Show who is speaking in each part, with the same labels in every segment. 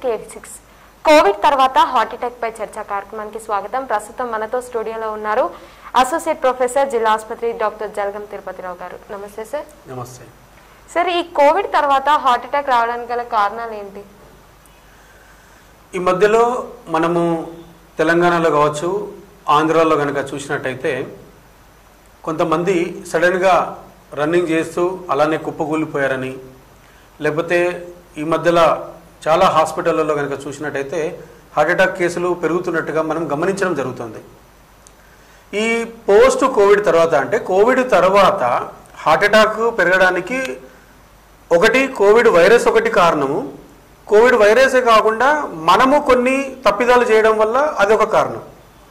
Speaker 1: కే six Covid తర్వాత heart attack పై చర్చా కార్యక్రమానికి స్వాగతం ప్రస్తుతం మనతో స్టూడియోలో ఉన్నారు అసోసియేట్ ప్రొఫెసర్ జిల్లా ఆసుపత్రి డాక్టర్ జలగం తిరుపతిరావు గారు నమస్తే సార్
Speaker 2: నమస్తే
Speaker 1: సార్ ఈ కోవిడ్ తర్వాత హార్ట్ అటాక్ రావడానికి గల కారణాలు ఏంటి
Speaker 2: ఈ మధ్యలో మనము తెలంగాణలో కావచ్చు ఆంధ్రాలో కనుక చూసినట్టయితే కొంతమంది సడన్గా రన్నింగ్ చేస్తూ అలానే కుప్పకూలిపోయారని లేకపోతే ఈ మధ్యలో చాలా హాస్పిటళ్ళలో కనుక చూసినట్టయితే హార్ట్ అటాక్ కేసులు పెరుగుతున్నట్టుగా మనం గమనించడం జరుగుతుంది ఈ పోస్ట్ కోవిడ్ తర్వాత అంటే కోవిడ్ తర్వాత హార్ట్ అటాక్ పెరగడానికి ఒకటి కోవిడ్ వైరస్ ఒకటి కారణము కోవిడ్ వైరసే కాకుండా మనము కొన్ని తప్పిదాలు చేయడం వల్ల అదొక కారణం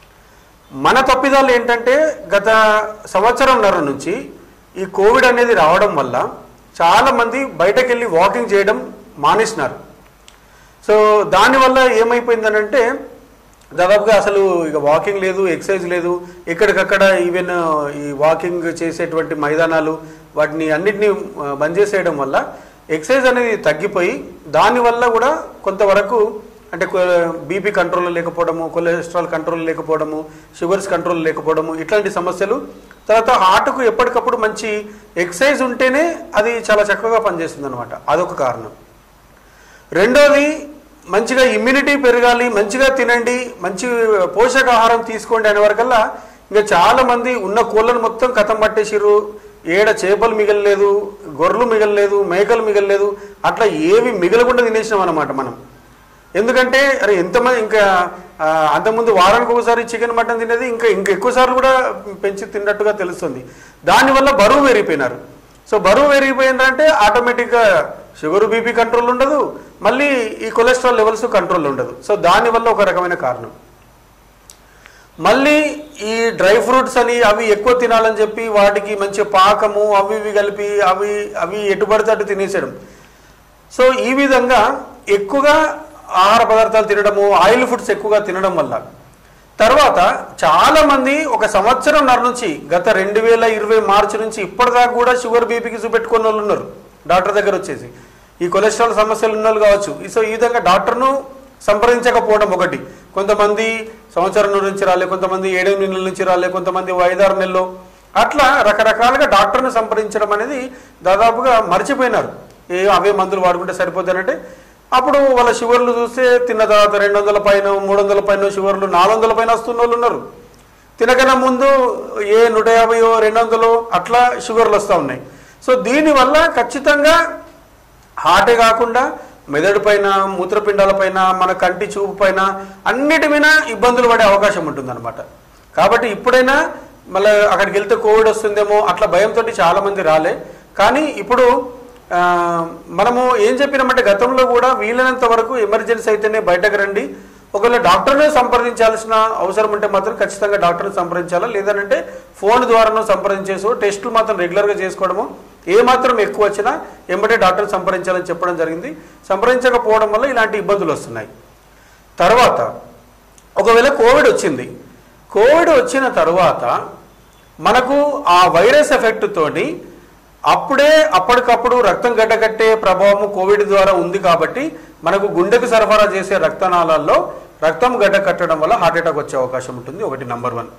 Speaker 2: మన తప్పిదాలు ఏంటంటే గత సంవత్సరంన్నర నుంచి ఈ కోవిడ్ అనేది రావడం వల్ల చాలామంది బయటకు వెళ్ళి వాకింగ్ చేయడం మానేసినారు సో దానివల్ల ఏమైపోయిందనంటే దాదాపుగా అసలు ఇక వాకింగ్ లేదు ఎక్సర్సైజ్ లేదు ఎక్కడికక్కడ ఈవెన్ ఈ వాకింగ్ చేసేటువంటి మైదానాలు వాటిని అన్నిటినీ ఆ, బంద్ చేసేయడం వల్ల ఎక్సర్సైజ్ అనేది తగ్గిపోయి దానివల్ల కూడా కొంతవరకు అంటే బీపీ కంట్రోల్ లేకపోవడము కొలెస్ట్రాల్ కంట్రోల్ లేకపోవడము షుగర్స్ కంట్రోల్ లేకపోవడము ఇట్లాంటి సమస్యలు తర్వాత హార్ట్కు ఎప్పటికప్పుడు మంచి ఎక్సర్సైజ్ ఉంటేనే అది చాలా చక్కగా పనిచేస్తుంది అనమాట అదొక కారణం రెండోది మంచిగా ఇమ్యూనిటీ పెరగాలి మంచిగా తినండి మంచి పోషకాహారం తీసుకోండి అనే వరకల్లా ఇంకా చాలా మంది ఉన్న కోళ్ళను మొత్తం కథం పట్టేసిర్రు ఏడ చేపలు మిగలలేదు గొర్రెలు మిగలలేదు మేకలు మిగలలేదు అట్లా ఏవి మిగలకుండా తినేసినాం అనమాట మనం ఎందుకంటే అరే ఎంతమంది ఇంకా ఆ, అంతకుముందు వారానికి ఒకసారి చికెన్ మటన్ తినేది ఇంకా ఇంకా ఎక్కువ సార్లు కూడా పెంచి తిన్నట్టుగా తెలుస్తుంది దానివల్ల బరువు పెరిగిపోయినారు సో బరువు పెరిగిపోయిందంటే ఆటోమేటిక్గా షుగర్ బీపీ కంట్రోల్ ఉండదు మళ్ళీ ఈ కొలెస్ట్రాల్ లెవెల్స్ కంట్రోల్ ఉండదు సో దానివల్ల ఒక రకమైన కారణం మళ్ళీ ఈ డ్రై ఫ్రూట్స్ అని అవి ఎక్కువ తినాలని చెప్పి వాటికి మంచి పాకము అవి ఇవి కలిపి అవి అవి ఎటు పడితే అటు తినేసేయడం సో ఈ విధంగా ఎక్కువగా ఆహార పదార్థాలు తినడము ఆయిల్ ఫుడ్స్ ఎక్కువగా తినడం వల్ల తర్వాత చాలా మంది ఒక సంవత్సరంన్నర నుంచి గత రెండు వేల ఇరవై మార్చి నుంచి ఇప్పటిదాకా కూడా షుగర్ బీపీకి చూపెట్టుకున్న వాళ్ళు ఉన్నారు డాక్టర్ దగ్గర వచ్చేసి ఈ కొలెస్ట్రాల్ సమస్యలు ఉన్న వాళ్ళు కావచ్చు సో ఈ విధంగా డాక్టర్ను సంప్రదించకపోవడం ఒకటి కొంతమంది సంవత్సరం నుంచి రాలే కొంతమంది ఏడెనిమిది నెలల నుంచి రాలే కొంతమంది ఓ ఐదారు నెలలు అట్లా రకరకాలుగా డాక్టర్ని సంప్రదించడం అనేది దాదాపుగా మర్చిపోయినారు ఏ అవే మందులు వాడుకుంటే సరిపోతానంటే అప్పుడు వాళ్ళ షుగర్లు చూస్తే తిన్న తర్వాత రెండు వందల పైన మూడు వందల పైన షుగర్లు నాలుగు వందల పైన వస్తున్న వాళ్ళు ఉన్నారు తినకన్నా ముందు ఏ నూట యాభైయో రెండు వందలు అట్లా షుగర్లు వస్తూ ఉన్నాయి సో దీనివల్ల ఖచ్చితంగా హార్టే కాకుండా మెదడు పైన మూత్రపిండాల పైన మన కంటి చూపు పైన అన్నిటి మీద ఇబ్బందులు పడే అవకాశం ఉంటుందన్నమాట కాబట్టి ఇప్పుడైనా మళ్ళీ అక్కడికి వెళ్తే కోవిడ్ వస్తుందేమో అట్లా భయంతో చాలా మంది రాలే కానీ ఇప్పుడు ఆ, మనము ఏం చెప్పినామంటే గతంలో కూడా వీలైనంత వరకు ఎమర్జెన్సీ అయితేనే బయటకు రండి ఒకవేళ డాక్టర్నే సంప్రదించాల్సిన అవసరం ఉంటే మాత్రం ఖచ్చితంగా డాక్టర్ని సంప్రదించాలా లేదంటే ఫోన్ ద్వారానో సంప్రదించేసో టెస్టులు మాత్రం రెగ్యులర్గా చేసుకోవడము ఏ మాత్రం ఎక్కువ వచ్చినా ఎంబటే డాక్టర్ని సంప్రదించాలని చెప్పడం జరిగింది సంప్రదించకపోవడం వల్ల ఇలాంటి ఇబ్బందులు వస్తున్నాయి తర్వాత ఒకవేళ కోవిడ్ వచ్చింది కోవిడ్ వచ్చిన తర్వాత మనకు ఆ వైరస్ ఎఫెక్ట్ తోటి అప్పుడే అప్పటికప్పుడు రక్తం గడ్డకట్టే ప్రభావం కోవిడ్ ద్వారా ఉంది కాబట్టి మనకు గుండెకు సరఫరా చేసే రక్తనాళాల్లో రక్తం గడ్డ కట్టడం వల్ల హార్ట్ అటాక్ వచ్చే అవకాశం ఉంటుంది ఒకటి నంబర్ వన్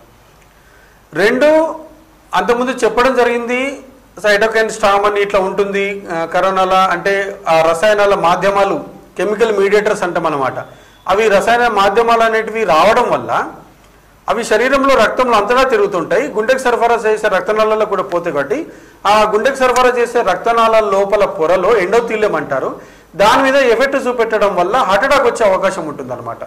Speaker 2: రెండు అంతకుముందు చెప్పడం జరిగింది సైటోకైన్ స్టామ్ అని ఇట్లా ఉంటుంది ఆ, కరోనాలో అంటే ఆ రసాయనాల మాధ్యమాలు కెమికల్ మీడియేటర్స్ అంటాం అనమాట అవి రసాయన మాధ్యమాలు అనేటివి రావడం వల్ల అవి శరీరంలో రక్తంలో అంతటా తిరుగుతుంటాయి గుండెకు సరఫరా చేసే రక్తనాళాల్లో కూడా పోతాయి కాబట్టి ఆ గుండెకు సరఫరా చేసే రక్తనాళాల లోపల పొరలో ఎండోతీల్యం అంటారు దాని మీద ఎఫెక్ట్ చూపెట్టడం వల్ల హార్ట్ అటాక్ వచ్చే అవకాశం ఉంటుందన్నమాట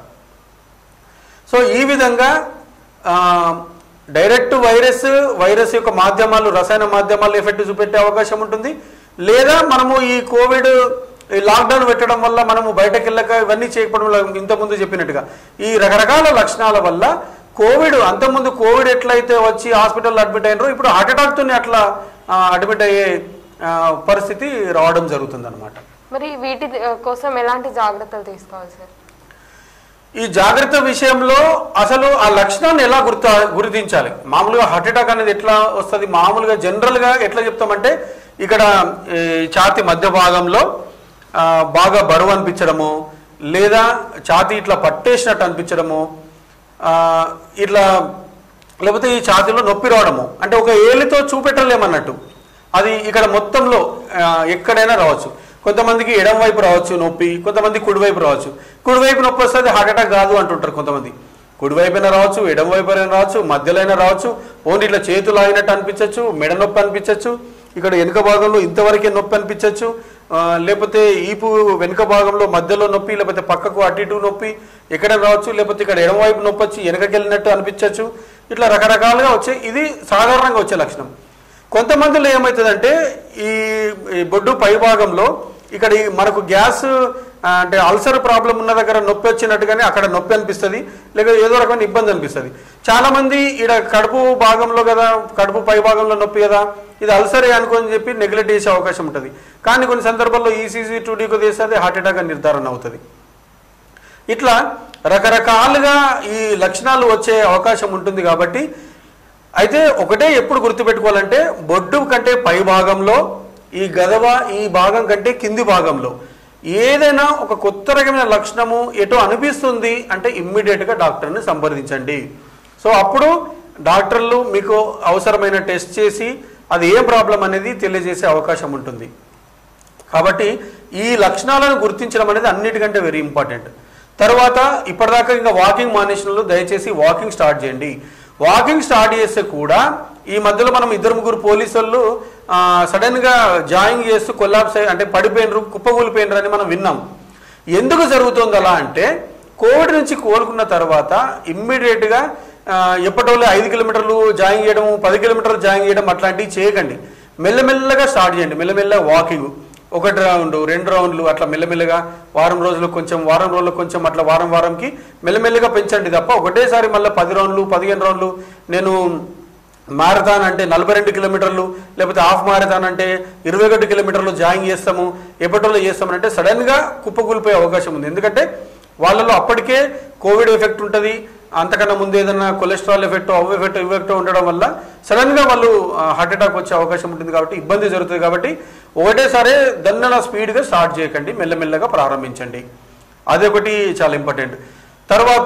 Speaker 2: సో ఈ విధంగా ఆ, డైరెక్ట్ వైరస్ వైరస్ యొక్క మాధ్యమాలు రసాయన మాధ్యమాలు ఎఫెక్ట్ చూపెట్టే అవకాశం ఉంటుంది లేదా మనము ఈ కోవిడ్ ఈ లాక్డౌన్ పెట్టడం వల్ల మనము బయటకు వెళ్ళక ఇవన్నీ చేయకపోవడం వల్ల ఇంతకుముందు చెప్పినట్టుగా ఈ రకరకాల లక్షణాల వల్ల కోవిడ్ అంతకుముందు కోవిడ్ ఎట్లయితే వచ్చి హాస్పిటల్లో అడ్మిట్ అయినారో ఇప్పుడు హార్ట్ అటాక్తోనే అట్లా ఆ, అడ్మిట్ అయ్యే ఆ, పరిస్థితి రావడం జరుగుతుంది
Speaker 1: మరి వీటి ఆ, కోసం ఎలాంటి జాగ్రత్తలు తీసుకోవాలి సార్
Speaker 2: ఈ జాగ్రత్త విషయంలో అసలు ఆ లక్షణాన్ని ఎలా గుర్త గుర్తించాలి మామూలుగా హార్ట్ అటాక్ అనేది ఎట్లా వస్తుంది మామూలుగా జనరల్గా ఎట్లా చెప్తామంటే ఇక్కడ ఈ ఛాతి మధ్య భాగంలో ఆ, బాగా బరువు అనిపించడము లేదా ఛాతీ ఇట్లా పట్టేసినట్టు అనిపించడము ఆ, ఇట్లా లేకపోతే ఈ ఛాతీలో నొప్పి రావడము అంటే ఒక ఏలితో చూపెట్టలేమన్నట్టు అది ఇక్కడ మొత్తంలో ఆ, ఎక్కడైనా రావచ్చు కొంతమందికి ఎడం వైపు రావచ్చు నొప్పి కొంతమంది కుడివైపు రావచ్చు కుడివైపు నొప్పి వస్తే అది హార్ట్ అటాక్ కాదు అంటుంటారు కొంతమంది కుడివైపున రావచ్చు ఎడం వైపు అయినా రావచ్చు మధ్యలో అయినా రావచ్చు ఓన్లీ ఇట్లా చేతులు ఆగినట్టు అనిపించవచ్చు మెడ నొప్పి అనిపించవచ్చు ఇక్కడ వెనుక భాగంలో ఇంతవరకే నొప్పి అనిపించవచ్చు ఆ, లేకపోతే ఈపు వెనుక భాగంలో మధ్యలో నొప్పి లేకపోతే పక్కకు అటు ఇటు నొప్పి ఎక్కడ రావచ్చు లేకపోతే ఇక్కడ ఎడమ వైపు నొప్పి వచ్చి వెనకకి వెళ్ళినట్టు అనిపించవచ్చు ఇట్లా రకరకాలుగా వచ్చే ఇది సాధారణంగా వచ్చే లక్షణం కొంతమందిలో ఏమవుతుందంటే ఈ ఈ బొడ్డు పై భాగంలో ఇక్కడ ఈ మనకు గ్యాస్ ఆ, అంటే అల్సర్ ప్రాబ్లం ఉన్న దగ్గర నొప్పి వచ్చినట్టుగానే అక్కడ నొప్పి అనిపిస్తుంది లేక ఏదో రకమైన ఇబ్బంది అనిపిస్తుంది చాలా మంది ఇక్కడ కడుపు భాగంలో కదా కడుపు పై భాగంలో నొప్పి కదా ఇది అల్సరే అనుకొని చెప్పి నెగ్లెక్ట్ చేసే అవకాశం ఉంటుంది కానీ కొన్ని సందర్భాల్లో ఈసీసీ టూడీకి తీస్తే అది హార్ట్ అటాక్ అని నిర్ధారణ అవుతుంది ఇట్లా రకరకాలుగా ఈ లక్షణాలు వచ్చే అవకాశం ఉంటుంది కాబట్టి అయితే ఒకటే ఎప్పుడు గుర్తుపెట్టుకోవాలంటే బొడ్డు కంటే పై భాగంలో ఈ గదవ ఈ భాగం కంటే కింది భాగంలో ఏదైనా ఒక కొత్త రకమైన లక్షణము ఎటో అనిపిస్తుంది అంటే ఇమ్మీడియట్గా డాక్టర్ని సంప్రదించండి సో అప్పుడు డాక్టర్లు మీకు అవసరమైన టెస్ట్ చేసి అది ఏ ప్రాబ్లం అనేది తెలియజేసే అవకాశం ఉంటుంది కాబట్టి ఈ లక్షణాలను గుర్తించడం అనేది అన్నిటికంటే వెరీ ఇంపార్టెంట్ తర్వాత ఇప్పటిదాకా ఇంకా వాకింగ్ మానేసిన వాళ్ళు దయచేసి వాకింగ్ స్టార్ట్ చేయండి వాకింగ్ స్టార్ట్ చేస్తే కూడా ఈ మధ్యలో మనం ఇద్దరు ముగ్గురు పోలీసు వాళ్ళు ఆ, సడన్ గా జాయింగ్ చేస్తూ కొల్లాప్స్ అయ్యి అంటే పడిపోయినరు కుప్పకూలిపోయినరు అని మనం విన్నాం ఎందుకు జరుగుతుంది అలా అంటే కోవిడ్ నుంచి కోలుకున్న తర్వాత ఇమ్మీడియట్ గా ఆ, ఎప్పటివల్ల ఐదు కిలోమీటర్లు జాయింగ్ చేయడం పది కిలోమీటర్లు జాయింగ్ చేయడం అట్లాంటివి చేయకండి మెల్లమెల్లగా స్టార్ట్ చేయండి మెల్లమెల్లగా వాకింగ్ ఒకటి రౌండ్ రెండు రౌండ్లు అట్లా మెల్లమెల్లగా వారం రోజులు కొంచెం వారం రోజులు కొంచెం అట్లా వారం వారంకి మెల్లమెల్లగా పెంచండి తప్ప ఒకటేసారి మళ్ళీ పది రౌండ్లు పదిహేను రౌండ్లు నేను మారథాన్ అంటే నలభై రెండు కిలోమీటర్లు లేకపోతే హాఫ్ మారథాన్ అంటే ఇరవై ఒకటి కిలోమీటర్లు జాయింగ్ చేస్తాము ఎప్పటిలో చేస్తామని అంటే సడన్గా కుప్పకూలిపోయే అవకాశం ఉంది ఎందుకంటే వాళ్ళలో అప్పటికే కోవిడ్ ఎఫెక్ట్ ఉంటుంది అంతకన్నా ముందు ఏదైనా cholesterol effect of effect effect ఉండడం వల్ల సడన్గా వాళ్ళు హార్ట్ అటాక్ వచ్చే అవకాశం ఉంటుంది కాబట్టి ఇబ్బంది జరుగుతుంది కాబట్టి ఒకటేసారి దన్నన స్పీడ్గా స్టార్ట్ చేయకండి మెల్లమెల్లగా ప్రారంభించండి అదొకటి చాలా ఇంపార్టెంట్ తర్వాత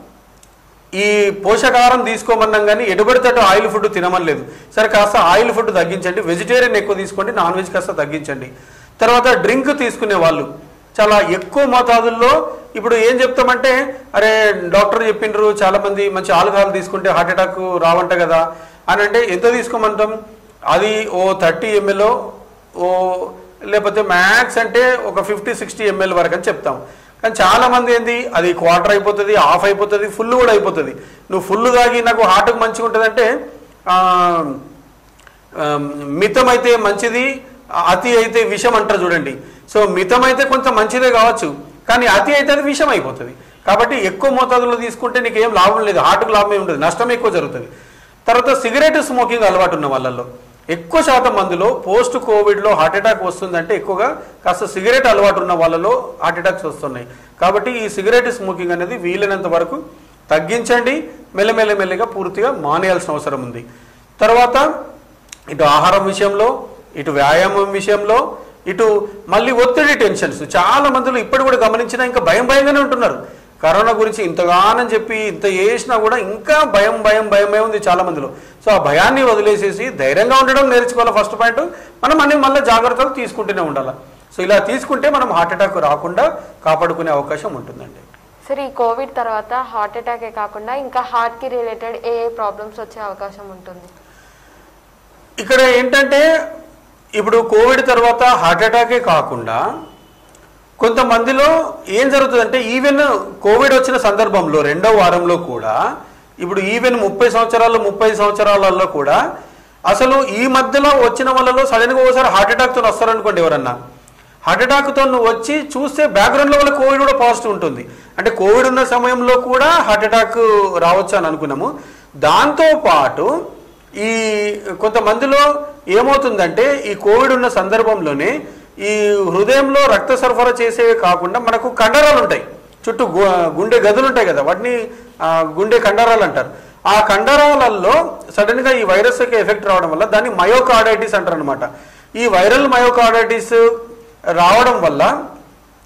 Speaker 2: ఈ పోషకాహారం తీసుకోమన్నాం కానీ ఎటుబడితట్టు ఆయిల్ ఫుడ్ తినమని లేదు సరే కాస్త ఆయిల్ ఫుడ్ తగ్గించండి వెజిటేరియన్ ఎక్కువ తీసుకోండి నాన్ వెజ్ కాస్త తగ్గించండి తర్వాత డ్రింక్ తీసుకునే వాళ్ళు చాలా ఎక్కువ మోతాదుల్లో ఇప్పుడు ఏం చెప్తామంటే అరే డాక్టర్ చెప్పిండ్రు చాలా మంది మంచి ఆల్కహాల్ తీసుకుంటే హార్ట్ అటాక్ రావంట కదా అని అంటే ఎంత తీసుకోమంటాం అది ఓ థర్టీ ఎంఎల్ ఓ లేకపోతే మ్యాక్స్ అంటే ఒక ఫిఫ్టీ సిక్స్టీ ఎంఎల్ వరకు అని చెప్తాం కానీ చాలా మంది ఏంది అది క్వార్టర్ అయిపోతుంది హాఫ్ అయిపోతుంది ఫుల్ కూడా అయిపోతుంది నువ్వు ఫుల్ తాగి నాకు హార్ట్కి మంచిగా ఉంటుందంటే ఆ, ఆ, మితమైతే మంచిది అతి అయితే విషం అంటారు చూడండి సో మితమైతే కొంచెం మంచిదే కావచ్చు కానీ అతి అయితే అది విషం అయిపోతుంది కాబట్టి ఎక్కువ మోతాదులో తీసుకుంటే నీకు ఏం లాభం లేదు హార్ట్కి లాభం ఉంటుంది నష్టం ఎక్కువ జరుగుతుంది తర్వాత సిగరెట్ స్మోకింగ్ అలవాటు ఉన్న వాళ్ళల్లో ఎక్కువ శాతం మందిలో పోస్ట్ కోవిడ్లో హార్ట్ అటాక్ వస్తుందంటే ఎక్కువగా కాస్త సిగరెట్ అలవాటు ఉన్న వాళ్ళలో హార్ట్ అటాక్స్ వస్తున్నాయి కాబట్టి ఈ సిగరెట్ స్మోకింగ్ అనేది వీలైనంత వరకు తగ్గించండి మెల్లమెల్ల మెల్లగా పూర్తిగా మానేయాల్సిన అవసరం ఉంది తర్వాత ఇటు ఆహారం విషయంలో ఇటు వ్యాయామం విషయంలో ఇటు మళ్ళీ ఒత్తిడి టెన్షన్స్ చాలా మందిలో ఇప్పటి కూడా గమనించినా ఇంకా భయం భయంగానే ఉంటున్నారు కరోనా గురించి ఇంతగానని చెప్పి ఇంత చేసినా కూడా ఇంకా భయం భయం భయమే ఉంది చాలా మందిలో సో ఆ భయాన్ని వదిలేసేసి ధైర్యంగా ఉండడం నేర్చుకోవాలి ఫస్ట్ పాయింట్ మనం అన్ని మళ్ళీ జాగ్రత్తలు తీసుకుంటూనే ఉండాలి సో ఇలా తీసుకుంటే మనం హార్ట్ అటాక్ రాకుండా కాపాడుకునే అవకాశం ఉంటుందండి
Speaker 1: సరే ఈ కోవిడ్ తర్వాత హార్ట్ అటాకే కాకుండా ఇంకా హార్ట్ కి రిలేటెడ్ ఏ ఏ ప్రాబ్లమ్స్ వచ్చే అవకాశం ఉంటుంది
Speaker 2: ఇక్కడ ఏంటంటే ఇప్పుడు కోవిడ్ తర్వాత హార్ట్ అటాకే కాకుండా కొంతమందిలో ఏం జరుగుతుందంటే ఈవెన్ కోవిడ్ వచ్చిన సందర్భంలో రెండో వారంలో కూడా ఇప్పుడు ఈవెన్ ముప్పై సంవత్సరాలు ముప్పై సంవత్సరాలలో కూడా అసలు ఈ మధ్యలో వచ్చిన వాళ్ళలో సడన్గా ఒకసారి హార్ట్ అటాక్తో వస్తారనుకోండి ఎవరన్నా హార్ట్ అటాక్తో నువ్వు వచ్చి చూస్తే బ్యాక్గ్రౌండ్లో వాళ్ళ కోవిడ్ కూడా పాజిటివ్ ఉంటుంది అంటే కోవిడ్ ఉన్న సమయంలో కూడా హార్ట్ అటాక్ రావచ్చు అని అనుకున్నాము దాంతో పాటు ఈ కొంతమందిలో ఏమవుతుందంటే ఈ కోవిడ్ ఉన్న సందర్భంలోనే ఈ హృదయంలో రక్త సరఫరా చేసేవి కాకుండా మనకు కండరాలు ఉంటాయి చుట్టూ గు- గుండె గదులు ఉంటాయి కదా వాటిని ఆ, గుండె కండరాలు అంటారు ఆ కండరాలలో సడన్ గా ఈ వైరస్ యొక్క ఎఫెక్ట్ రావడం వల్ల దాన్ని మయోకార్డైటిస్ అంటారు అనమాట ఈ వైరల్ మయోకార్డైటిస్ రావడం వల్ల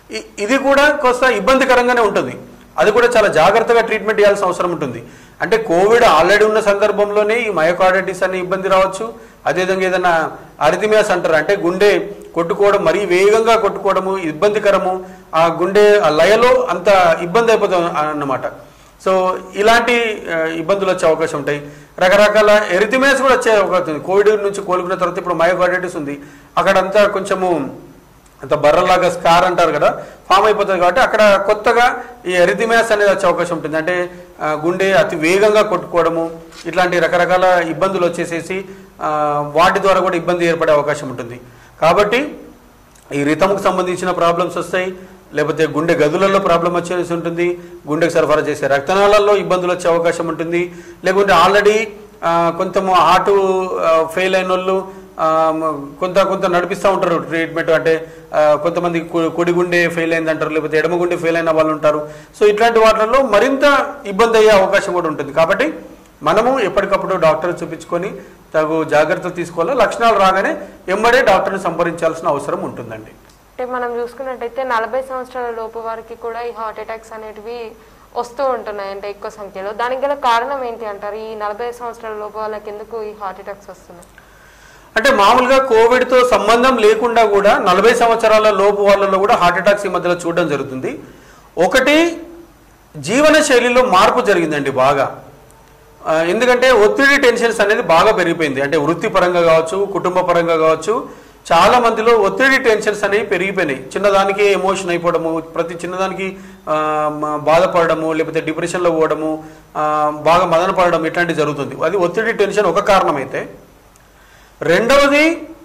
Speaker 2: ఇ- ఇది కూడా కొంత ఇబ్బందికరంగానే ఉంటుంది అది కూడా చాలా జాగ్రత్తగా ట్రీట్మెంట్ చేయాల్సిన అవసరం ఉంటుంది అంటే కోవిడ్ ఆల్రెడీ ఉన్న సందర్భంలోనే ఈ మయోకార్డైటిస్ అనే ఇబ్బంది రావచ్చు అదేవిధంగా ఏదైనా అరిథిమియాస్ అంటారు అంటే గుండె కొట్టుకోవడం మరీ వేగంగా కొట్టుకోవడము ఇబ్బందికరము ఆ గుండె ఆ లయలో అంత ఇబ్బంది అయిపోతుంది అన్నమాట సో ఇలాంటి ఆ, ఇబ్బందులు వచ్చే అవకాశం ఉంటాయి రకరకాల ఎరిథిమియాస్ కూడా వచ్చే అవకాశం ఉంది కోవిడ్ నుంచి కోలుకున్న తర్వాత ఇప్పుడు మయోకార్డైటిస్ ఉంది అక్కడంతా కొంచెము అంత బర్రలాగా స్కార్ అంటారు కదా ఫామ్ అయిపోతుంది కాబట్టి అక్కడ కొత్తగా ఈ ఎరిథిమియాస్ అనేది వచ్చే అవకాశం ఉంటుంది అంటే ఆ, గుండె అతి వేగంగా కొట్టుకోవడము ఇట్లాంటి రకరకాల ఇబ్బందులు వచ్చేసేసి ఆ, వాటి ద్వారా కూడా ఇబ్బంది ఏర్పడే అవకాశం ఉంటుంది కాబట్టి ఈ రిథంకు సంబంధించిన ప్రాబ్లమ్స్ వస్తాయి లేకపోతే గుండె గదులలో ప్రాబ్లం వచ్చేసి ఉంటుంది గుండెకు సరఫరా చేసే రక్తనాళాల్లో ఇబ్బందులు వచ్చే అవకాశం ఉంటుంది లేకుంటే ఆల్రెడీ కొంచెము హార్ట్ ఫెయిల్ అయిన వాళ్ళు ఆ, మ- కొంత కొంత నడిపిస్తూ ఉంటారు ట్రీట్మెంట్ అంటే ఆ, కొంతమంది కు- కుడి గుండె ఫెయిల్ అయింది అంటారు లేకపోతే ఎడమ గుండె ఫెయిల్ అయిన వాళ్ళు ఉంటారు సో ఇట్లాంటి వాటిల్లో మరింత ఇబ్బంది అయ్యే అవకాశం కూడా ఉంటుంది కాబట్టి మనము ఎప్పటికప్పుడు డాక్టర్ చూపించుకొని తగు జాగ్రత్తలు తీసుకోవాలి లక్షణాలు రాగానే ఎంబడే డాక్టర్ని సంప్రదించాల్సిన అవసరం ఉంటుందండి
Speaker 1: అంటే మనం చూసుకున్నట్టయితే నలభై సంవత్సరాల లోపు వారికి కూడా ఈ హార్ట్ అటాక్స్ అనేటివి వస్తూ ఉంటున్నాయి అంటే ఎక్కువ సంఖ్యలో దానికి గల కారణం ఏంటి అంటారు ఈ నలభై సంవత్సరాల లోపు వాళ్ళకి ఎందుకు ఈ హార్ట్ అటాక్స్ వస్తున్నాయి
Speaker 2: అంటే మామూలుగా కోవిడ్తో సంబంధం లేకుండా కూడా నలభై సంవత్సరాల లోపు వాళ్ళలో కూడా హార్ట్ అటాక్స్ ఈ మధ్యలో చూడడం జరుగుతుంది ఒకటి జీవన శైలిలో మార్పు జరిగిందండి బాగా ఆ, ఎందుకంటే ఒత్తిడి టెన్షన్స్ అనేది బాగా పెరిగిపోయింది అంటే వృత్తిపరంగా కావచ్చు కుటుంబ పరంగా కావచ్చు చాలా మందిలో ఒత్తిడి టెన్షన్స్ అనేవి పెరిగిపోయినాయి చిన్నదానికి ఎమోషన్ అయిపోవడము ప్రతి చిన్నదానికి ఆ, మ- బాధపడము లేకపోతే డిప్రెషన్లో పోవడము ఆ, బాగా మదన పడడం ఇట్లాంటివి జరుగుతుంది అది ఒత్తిడి టెన్షన్ ఒక కారణం అయితే రెండవది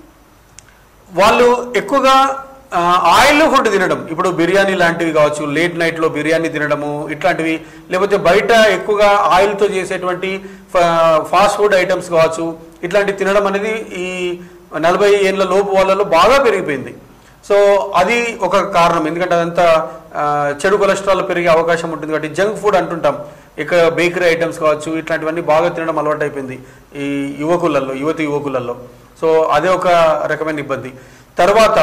Speaker 2: వాళ్ళు ఎక్కువగా ఆ, ఆయిల్ ఫుడ్ తినడం ఇప్పుడు బిర్యానీ లాంటివి కావచ్చు లేట్ నైట్లో బిర్యానీ తినడము ఇట్లాంటివి లేకపోతే బయట ఎక్కువగా ఆయిల్తో చేసేటువంటి ఫా- ఫాస్ట్ ఫుడ్ ఐటమ్స్ కావచ్చు ఇట్లాంటివి తినడం అనేది ఈ నలభై ఏళ్ళ లోపు వాళ్ళలో బాగా పెరిగిపోయింది సో అది ఒక కారణం ఎందుకంటే అదంతా ఆ, చెడు కొలెస్ట్రాల్ పెరిగే అవకాశం ఉంటుంది కాబట్టి జంక్ ఫుడ్ అంటుంటాం ఇక బేకరీ ఐటమ్స్ కావచ్చు ఇట్లాంటివన్నీ బాగా తినడం అలవాటు అయిపోయింది ఈ యువకులలో యువతి యువకులలో సో అదే ఒక రకమైన ఇబ్బంది తర్వాత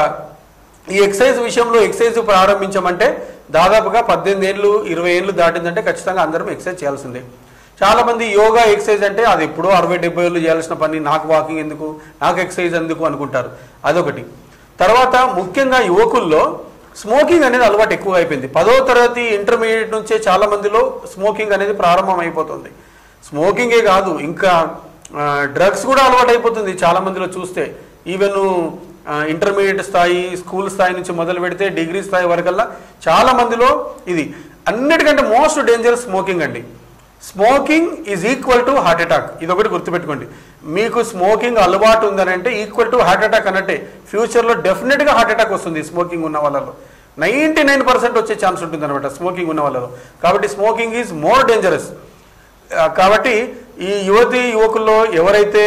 Speaker 2: ఈ ఎక్సైజ్ విషయంలో ఎక్సైజ్ ప్రారంభించమంటే దాదాపుగా పద్దెనిమిది ఏళ్ళు ఇరవై ఏళ్ళు దాటిందంటే ఖచ్చితంగా అందరం ఎక్సైజ్ చేయాల్సిందే చాలా మంది యోగా ఎక్సైజ్ అంటే అది ఎప్పుడో అరవై డెబ్బై ఏళ్ళు చేయాల్సిన పని నాకు వాకింగ్ ఎందుకు నాకు ఎక్సైజ్ ఎందుకు అనుకుంటారు అదొకటి తర్వాత ముఖ్యంగా యువకుల్లో స్మోకింగ్ అనేది అలవాటు ఎక్కువ అయిపోయింది పదో తరగతి ఇంటర్మీడియట్ నుంచే చాలా మందిలో స్మోకింగ్ అనేది ప్రారంభం అయిపోతుంది స్మోకింగే కాదు ఇంకా డ్రగ్స్ కూడా అలవాటు అయిపోతుంది చాలా మందిలో చూస్తే ఈవెన్ ఇంటర్మీడియట్ స్థాయి స్కూల్ స్థాయి నుంచి మొదలు పెడితే డిగ్రీ స్థాయి వరకల్లా చాలా మందిలో ఇది అన్నిటికంటే మోస్ట్ డేంజరస్ స్మోకింగ్ అండి smoking is equal to heart attack ఇది ఒకటి గుర్తుపెట్టుకోండి మీకు స్మోకింగ్ అలవాటు ఉందని అంటే ఈక్వల్ టు హార్ట్ అటాక్ అన్నట్టే ఫ్యూచర్లో డెఫినెట్గా హార్ట్ అటాక్ వస్తుంది స్మోకింగ్ ఉన్న వాళ్ళలో నైంటీ నైన్ పర్సెంట్ వచ్చే ఛాన్స్ ఉంటుంది అనమాట స్మోకింగ్ ఉన్న వాళ్ళలో కాబట్టి స్మోకింగ్ ఈజ్ మోర్ డేంజరస్ ఆ, కాబట్టి ఈ యువతి యువకుల్లో ఎవరైతే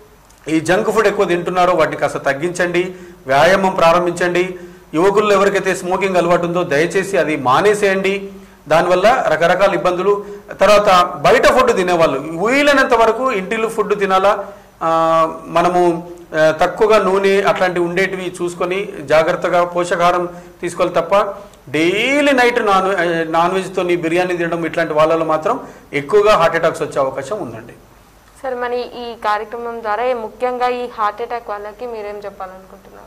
Speaker 2: ఈ జంక్ ఫుడ్ ఎక్కువ తింటున్నారో వాటిని కాస్త తగ్గించండి వ్యాయామం ప్రారంభించండి యువకుల్లో ఎవరికైతే స్మోకింగ్ అలవాటు ఉందో దయచేసి అది మానేసేయండి దానివల్ల రకరకాల ఇబ్బందులు తర్వాత బయట ఫుడ్ తినేవాళ్ళు వీలైనంత వరకు ఇంటిలో ఫుడ్ తినాలా ఆ, మనము ఆ, తక్కువగా నూనె అట్లాంటివి ఉండేటివి చూసుకొని జాగ్రత్తగా పోషకాహారం తీసుకోవాలి తప్ప డైలీ నైట్ నాన్ నాన్ వెజ్తో బిర్యానీ తినడం ఇట్లాంటి వాళ్ళలో మాత్రం ఎక్కువగా హార్ట్ అటాక్స్ వచ్చే అవకాశం ఉందండి
Speaker 1: సరే మరి ఈ కార్యక్రమం ద్వారా ముఖ్యంగా ఈ హార్ట్ అటాక్ వాళ్ళకి మీరేం చెప్పాలనుకుంటున్నారు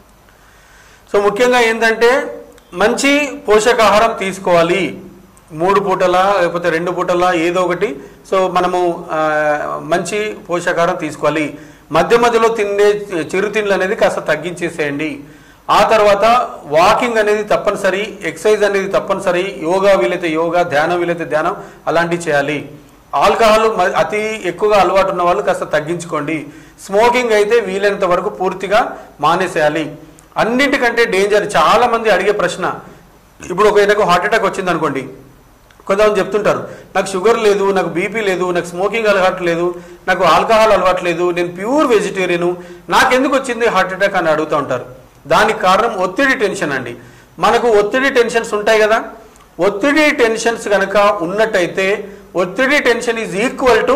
Speaker 2: సో ముఖ్యంగా ఏంటంటే మంచి పోషకాహారం తీసుకోవాలి మూడు పూటల లేకపోతే రెండు పూటల ఏదో ఒకటి సో మనము ఆ, మంచి పోషకాహారం తీసుకోవాలి మధ్య మధ్యలో తినే చిరుతిండ్లు అనేది కాస్త తగ్గించేసేయండి ఆ తర్వాత వాకింగ్ అనేది తప్పనిసరి ఎక్సర్సైజ్ అనేది తప్పనిసరి యోగా వీలైతే యోగా ధ్యానం వీలైతే ధ్యానం అలాంటివి చేయాలి ఆల్కహాల్ మ- అతి ఎక్కువగా అలవాటు ఉన్న వాళ్ళు కాస్త తగ్గించుకోండి స్మోకింగ్ అయితే వీలైనంత వరకు పూర్తిగా మానేసేయాలి అన్నిటికంటే డేంజర్ చాలా మంది అడిగే ప్రశ్న ఇప్పుడు ఒక ఆయనకు హార్ట్ అటాక్ వచ్చింది అనుకోండి కొంతమంది చెప్తుంటారు నాకు షుగర్ లేదు నాకు బీపీ లేదు నాకు స్మోకింగ్ అలవాటు లేదు నాకు ఆల్కహాల్ అలవాటు లేదు నేను ప్యూర్ వెజిటేరియన్ నాకెందుకు వచ్చింది హార్ట్ అటాక్ అని అడుగుతూ ఉంటారు దానికి కారణం ఒత్తిడి టెన్షన్ అండి మనకు ఒత్తిడి టెన్షన్స్ ఉంటాయి కదా ఒత్తిడి టెన్షన్స్ కనుక ఉన్నట్టయితే ఒత్తిడి టెన్షన్ ఈజ్ ఈక్వల్ టు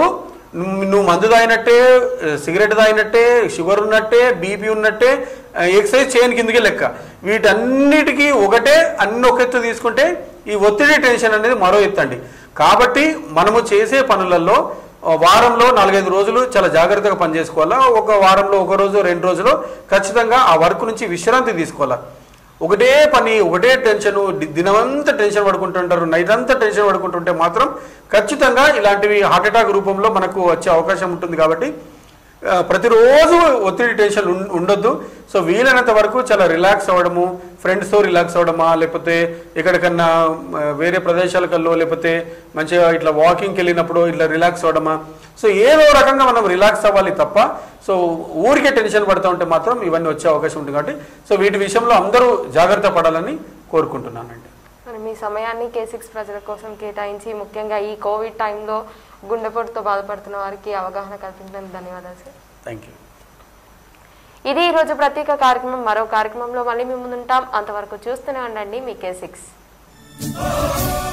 Speaker 2: నువ్వు నువ్వు మందు తాగినట్టే సిగరెట్ తాగినట్టే షుగర్ ఉన్నట్టే బీపీ ఉన్నట్టే ఆ, ఎక్సర్సైజ్ చేయని కిందకి లెక్క వీటన్నిటికీ ఒకటే అన్ని ఒక ఎత్తు తీసుకుంటే ఈ ఒత్తిడి టెన్షన్ అనేది మరో ఎత్తు అండి కాబట్టి మనము చేసే పనులలో ఆ, వారంలో నాలుగైదు రోజులు చాలా జాగ్రత్తగా పనిచేసుకోవాలా ఒక వారంలో ఒక రోజు రెండు రోజులు ఖచ్చితంగా ఆ వర్క్ నుంచి విశ్రాంతి తీసుకోవాలా ఒకటే పని ఒకటే టెన్షన్ ది- దినమంతా టెన్షన్ పడుకుంటుంటారు నైట్ అంతా టెన్షన్ పడుకుంటుంటే మాత్రం ఖచ్చితంగా ఇలాంటివి హార్ట్ అటాక్ రూపంలో మనకు వచ్చే అవకాశం ఉంటుంది కాబట్టి ఆ, ప్రతిరోజు ఒత్తిడి టెన్షన్ ఉం- ఉండొద్దు సో వీలైనంత వరకు చాలా రిలాక్స్ అవ్వడము ఫ్రెండ్స్తో రిలాక్స్ అవ్వడమా లేకపోతే ఎక్కడికన్నా ఆ, వేరే ప్రదేశాలకల్లో లేకపోతే మంచిగా ఇట్లా వాకింగ్కి వెళ్ళినప్పుడు ఇట్లా రిలాక్స్ అవ్వడమా సో ఏదో రకంగా మనం రిలాక్స్ అవ్వాలి తప్ప సో ఊరికే టెన్షన్ పడుతూ ఉంటే మాత్రం ఇవన్నీ వచ్చే అవకాశం ఉంటుంది కాబట్టి సో వీటి విషయంలో అందరూ జాగ్రత్త పడాలని కోరుకుంటున్నానండి
Speaker 1: మరి మీ సమయాన్ని కే సిక్స్ ప్రజల కోసం కేటాయించి ముఖ్యంగా ఈ కోవిడ్ టైంలో గుండెపోటుతో బాధపడుతున్న వారికి అవగాహన కల్పించినందుకు ధన్యవాదాలు సార్
Speaker 2: థ్యాంక్ యూ
Speaker 1: ఇది ఈ రోజు ప్రత్యేక కార్యక్రమం మరో కార్యక్రమంలో మళ్ళీ మేము ముందుంటాం అంతవరకు చూస్తూనే ఉండండి మీ కే సిక్స్